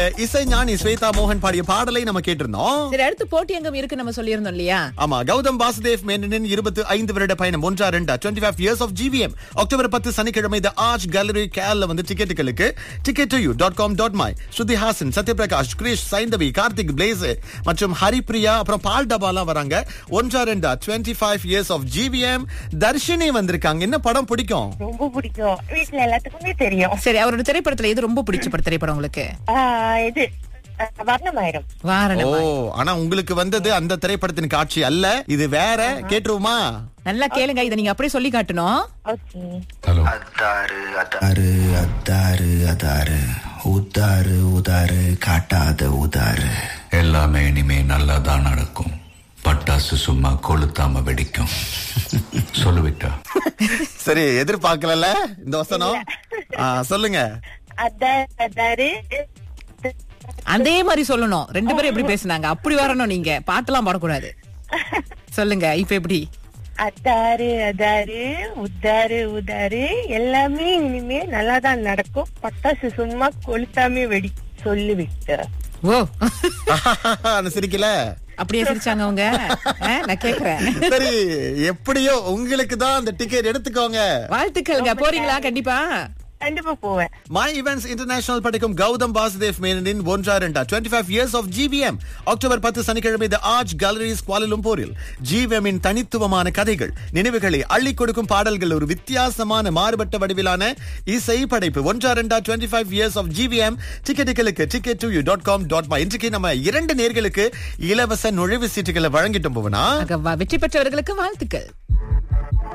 இசை ஞானி ஸ்வேதா மோகன் பாடிய பாடலை நம்ம கேட்டிருந்தோம் சரி அடுத்து போட்டி எங்கும் இருக்கு நம்ம சொல்லியிருந்தோம் இல்லையா ஆமா கௌதம் வாசுதேவ் மேனனின் இருபத்தி ஐந்து வருட பயணம் Ondra Renda twenty five years of GVM October பத்து சனிக்கிழமை த ஆர்ச் கேலரி கேல்ல வந்து டிக்கெட்டுகளுக்கு ticket U dot com dot my Shruti Haasan Satyaprakash Girish Saindhavi Karthik Blaze மற்றும் ஹரிப்ரியா அப்புறம் பால் டபாலாம் வராங்க Ondra Renda twenty five years of GVM Dharshini வந்திருக்காங்க என்ன படம் பிடிக்கும் ரொம்ப பிடிக்கும் வீட்ல எல்லாத்துக்குமே தெரியும் சரி அவரோட திரைப்படத்துல எது ரொம்ப பிடிச்ச பட திரைப்படம் உங்களுக்கு ஆஹ் இது அஹ், வர்ணமாயிரம் ஓ வாரணம் ஆனா உங்களுக்கு வந்தது அந்த திரைப்படத்தின் காட்சி அல்ல இது வேற கேட்டுருவோமா நல்லா கேளுங்க இதை நீங்க அப்படியே சொல்லி காட்டணும் ஓகே ஹலோ அத்தாரு அத்தாரு அத்தாரு அதாரு உத்தாரு உதாரு காட்டாத உதாரு எல்லாமே இனிமே நல்லா தான் நடக்கும் பட்டாசு சும்மா கொளுத்தாம வெடிக்கும் சொல்லுவிட்டா சரி எதிர்பார்க்கல இந்த வசனம் ஆ, சொல்லுங்க அதாரு அதாரு அதே மாதிரி சொல்லணும் ரெண்டு பேரும் எப்படி பேசுனாங்க அப்படி வரணும் நீங்க பாட்டெல்லாம் பாடக்கூடாது சொல்லுங்க இப்ப எப்படி அத்தாரு அதாரு உத்தாரு உதாரு எல்லாமே இனிமே நல்லாதான் நடக்கும் பட்டாசு சும்மா கொளுத்தாமே வெடி சொல்லி விட்டு ஓ அந்த சிரிக்கல அப்படியே சிரிச்சாங்க அவங்க ஆ, நான் கேக்குறேன் சரி எப்படியோ உங்களுக்கு தான் அந்த டிக்கெட் எடுத்துக்கோங்க வாழ்த்துக்கள்ங்க போறீங்களா கண்டிப்பா கண்டிப்பா போவேன் மை இவெண்ட்ஸ் இன்டர்நேஷனல் படிக்கும் கௌதம் வாசுதேவ் மேனனின் Ondra Renda twenty five years of GVM October பத்து சனிக்கிழமை த ஆர்ச் கேலரிஸ் குவாலலும்பூரில் ஜிவிஎம்மின் தனித்துவமான கதைகள் நினைவுகளை அள்ளி கொடுக்கும் பாடல்கள் ஒரு வித்தியாசமான மாறுபட்ட வடிவிலான இசை படைப்பு Ondra Renda twenty five years of GVM டிக்கெட்டுகளுக்கு ticket to U dot com dot my இன்றைக்கு நம்ம இரண்டு நேர்களுக்கு இலவச நுழைவு சீட்டுகளை வழங்கிட்டோம் போவனா ஆக, வ- வெற்றி பெற்றவர்களுக்கு வாழ்த்துக்கள்